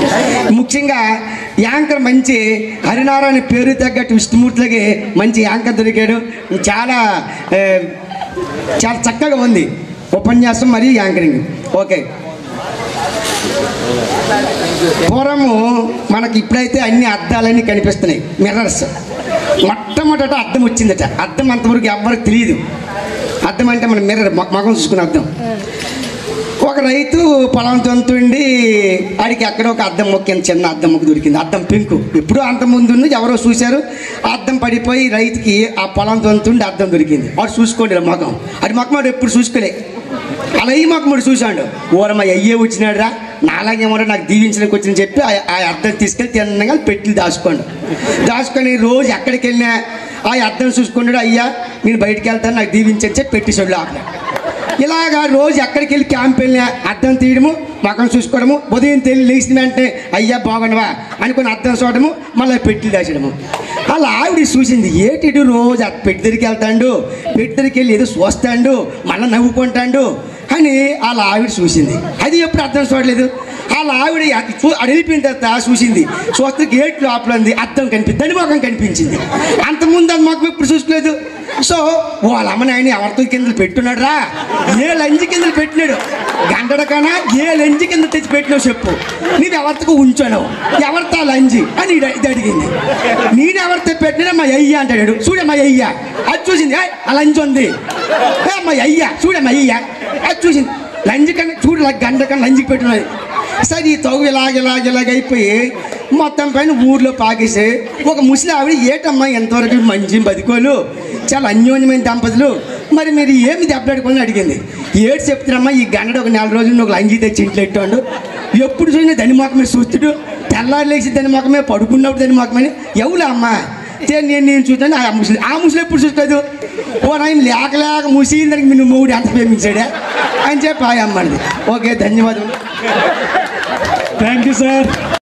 ముఖ్యంగా యాంకర్ మంచి హరినారాయణ పేరు తగ్గట్టు విష్ణుమూర్తులకి మంచి యాంకర్ దొరికాడు చాలా ఏ, చాలా చక్కగా ఉంది ఉపన్యాసం మరియు యాంకరింగ్ ఓకే పూర్వము మనకి ఇప్పుడైతే అన్ని అద్దాలన్నీ కనిపిస్తున్నాయి మిర్రర్స్ మొట్టమొదట అద్దం వచ్చిందట అద్దం అంతవరకు ఎవరికి తెలియదు అద్దం అంటే మన మిర్రర్ మగం చూసుకునే అద్దం ఒక రైతు పొలం తొంతుండి ఆడికి ఎక్కడో ఒక అద్దం మొక్కింది చిన్న అద్దం మొక్క దొరికింది అద్దం పింకు ఎప్పుడో అంత ముందు ఉంది, ఎవరో చూశారు ఆ అద్దం పడిపోయి రైతుకి ఆ పొలం తొంతుండి అద్దం దొరికింది వాడు చూసుకోండి మొఖం అది మొఖం వాడు ఎప్పుడు చూసుకోలే అలా ఈ మొఖం వాడు చూశాడు ఊరమ్మ అయ్యే వచ్చినాడు రా నాలాగేమో నాకు దీవించడానికి వచ్చిన చెప్పి ఆ- ఆ అద్దం తీసుకెళ్ళి తిన్నగా పెట్టి దాచుకోండి దాచుకొని రోజు ఎక్కడికి వెళ్ళినా ఆ అద్దం చూసుకున్నాడు అయ్యా నేను బయటికి వెళ్తాను నాకు దీవించని చెప్పి పెట్టేసాడు లోపల ఇలాగా రోజు ఎక్కడికి వెళ్ళి క్యాంప్ వెళ్ళినా అద్దం తీయడము మకం చూసుకోవడము ఉదయం తెలి లేచిన వెంటనే అయ్యా బాగుండవా అనుకుని అద్దం చూడడము మళ్ళీ పెట్టి దాచడము అలా ఆవిడ చూసింది ఏటిడు రోజు ఆ పెట్టి దగ్గరికి వెళ్తాడు పెట్టి దగ్గరికి వెళ్ళి ఏదో చూస్తాడు మళ్ళీ నవ్వుకుంటాడు అని వాళ్ళ ఆవిడ చూసింది అది ఎప్పుడు అర్థం చూడలేదు వాళ్ళ ఆవిడ అది చూ అది వెళ్ళిపోయిన తర్వాత చూసింది చూస్తే గేట్ లోపల ఉంది అద్దం కనిపించింది దాని ముఖం కనిపించింది అంతకుముందు అది మాకు ఎప్పుడు చూసుకోలేదు సో వాళ్ళ అమ్మ నాయన ఎవరితో కిందలు పెట్టున్నాడు రా ఏ లంజి కిందలు పెట్టినాడు గంటడకనా ఏ లంజి కింద తెచ్చి పెట్టినావు చెప్పు నీది ఎవరితో ఉంచాను ఎవరితో ఆ లంజి అని ఇది ఇది అడిగింది నేను ఎవరితో పెట్టినా మా అయ్య అంటాడు చూడే మా అయ్య అది చూసింది "ఏయ్, ఆ లంజి ఉంది "ఏ, మా అయ్య చూడే మా అయ్య అది చూసింది లంజి కన్నా చూడు గంట కన్నా లంజికి పెట్టినది సరే ఈ తగు ఇలాగ ఇలాగ ఇలాగ అయిపోయి మొత్తం పైన ఊర్లో పాకేసి ఒక ముసలి ఆవిడ ఏటమ్మా ఎంతవరకు మంచి బతికోలు చాలా అన్యోన్యమైన దంపతులు మరి మీరు ఏమి దెబ్బలాడుకోవాలని అడిగింది ఏడు చెప్తున్నామ్మా ఈ గంటడు ఒక నెల రోజులు ఒక లంజి తెచ్చి ఇంట్లో ఎట్టాడు ఎప్పుడు చూసినా దాని మొక్కమే చూస్తుడు తెల్లారి లేచి దాని మొక్కమే పడుకున్నప్పుడు దాని మొక్కమని ఎవరు అమ్మా తే- నేను నేను చూస్తాను ఆ ముసలి ఆ ముసలి ఎప్పుడు చూసుకోదు ఓ ఆయన లేక లేక ముసి దానికి మీరు మూడు ఎంత ప్రేమించాడా అని చెప్పి ఆ అమ్మది ఓకే ధన్యవాదాలు థ్యాంక్ యూ సార్